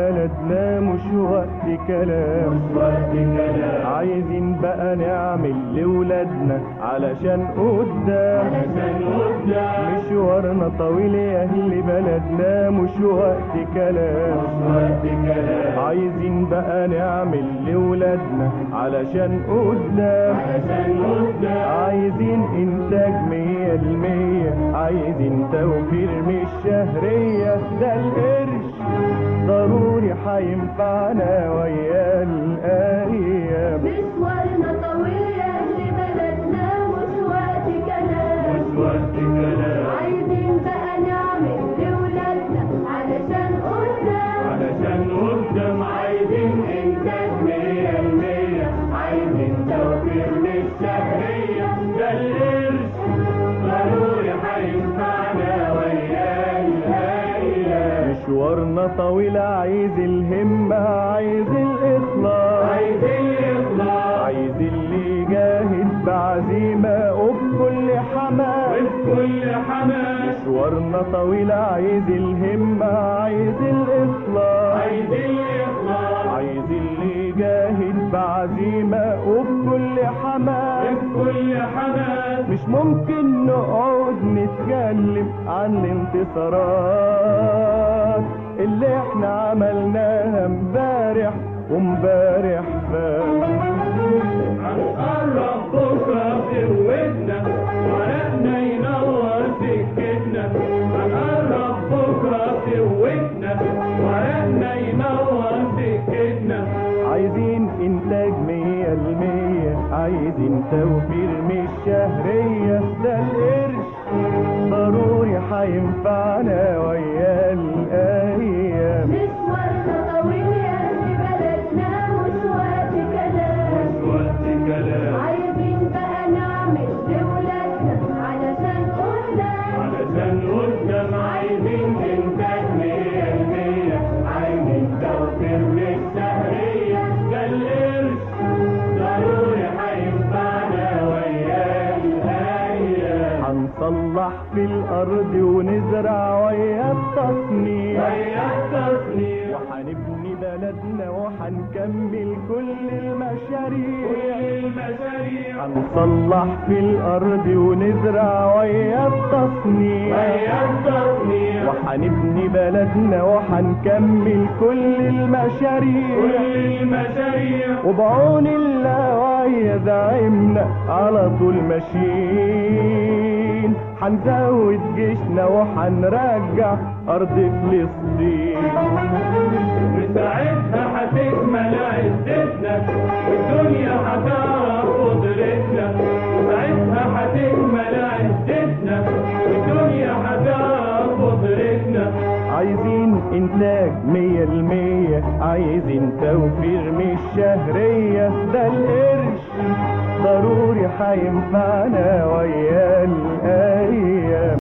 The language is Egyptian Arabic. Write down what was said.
بلدنا مش وقت كلام مش وقت كلام عايزين بقى نعمل لولادنا علشان قدام علشان قدام مشوارنا طويل يا اهل بلدنا مش وقت كلام مش وقت كلام عايزين بقى نعمل لولادنا علشان قدام علشان قدام عايزين انتاج مية المية عايزين توفير مش شهرية ده القرش ضروري هينفعنا ويا الايام مشوارنا طويل يا أهل بلدنا مش وقت كلام مش وقت كلام عايزين بقى نعمل لولادنا علشان قدام علشان قدام عايزين انتاج مية المية عايزين توفير مش شهرية ده القرش ضروري هينفعنا ويا الايام مشوارنا طويل عايز الهمة عايز الإخلاص عايز الاخلاص عايز اللي يجاهد بعزيمة وبكل حماس وبكل حماس مشوارنا طويل عايز الهمة عايز الإخلاص عايز الاخلاص عايز اللي يجاهد بعزيمة وبكل حماس وبكل حماس مش ممكن نقعد نتكلم عن الانتصارات اللي احنا عملناها امبارح وامبارح فات هنقرب بكرة بقوتنا ورقنا ينور سكتنا هنقرب بكرة بقوتنا ورقنا ينور سكتنا عايزين انتاج مية المية عايزين توفير مش شهرية ده القرش ضروري هينفعنا ويا الايام مشوارنا طويل يا أهل بلدنا مش وقت كلام وقت كلام عايزين بقى نعمل لولادنا علشان قدام علشان قدام عايزين انتاج مية المية عايزين توفير مش شهرية ده القرش ضروري هينفعنا ويا الايام هنصلح في الارض ونزرع ويا التصنيع ويا التصنيع وهنبني بلدنا وهنكمل كل المشاريع كل المشاريع هنصلح في الارض ونزرع ويا التصنيع ويا التصنيع وهنبني بلدنا وهنكمل كل المشاريع كل المشاريع وبعون الله ويا زعيمنا على طول ماشيين هنزود جيشنا وهنرجع ارض فلسطين وساعتها هتكمل عزتنا والدنيا هتعرف قدرتنا وساعتها هتكمل عزتنا والدنيا هتعرف قدرتنا عايزين انتاج مية المية عايزين توفير مش شهرية ده القرش ضروري هينفعنا ويا الايام